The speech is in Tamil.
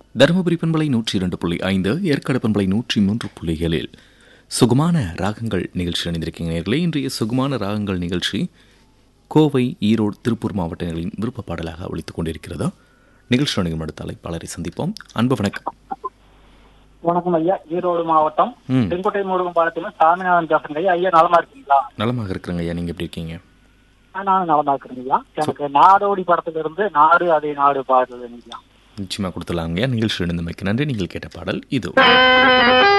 தருமபுரி பண்பலை நூற்றி இரண்டு புள்ளி ஐந்து ஏற்காடு பண்பலை நூற்றி மூன்று புள்ளிகளில் சுகுமான ராகங்கள் நிகழ்ச்சி அணிந்திருக்கீங்க நேர்களே இன்றைய சுகுமான ராகங்கள் நிகழ்ச்சி கோவை ஈரோடு திருப்பூர் மாவட்டங்களின் விருப்ப பாடலாக ஒழித்துக் கொண்டிருக்கிறதா நிகழ்ச்சி அணியும் அடுத்த அழைப்பாளரை சந்திப்போம் அன்பு வணக்கம் வணக்கம் ஐயா ஈரோடு மாவட்டம் ம். செங்கோட்டை முருகன் பாலத்திலும் சாமிநாதன் பேசுறேங்க ஐயா ஐயா நலமா இருக்கீங்களா நலமாக இருக்கிறேங்க ஐயா நீங்கள் எப்படி இருக்கீங்க ஆ, நானும் நலமா இருக்கிறேங்க ஐயா எனக்கு நாடோடி படத்துல இருந்து நாடு அதே நாடு பாடுறது ஐயா நிச்சயமாக கொடுத்துலாங்க நிகழ்ச்சி இணைந்தமைக்கு நன்றி நீங்கள் கேட்ட பாடல் இது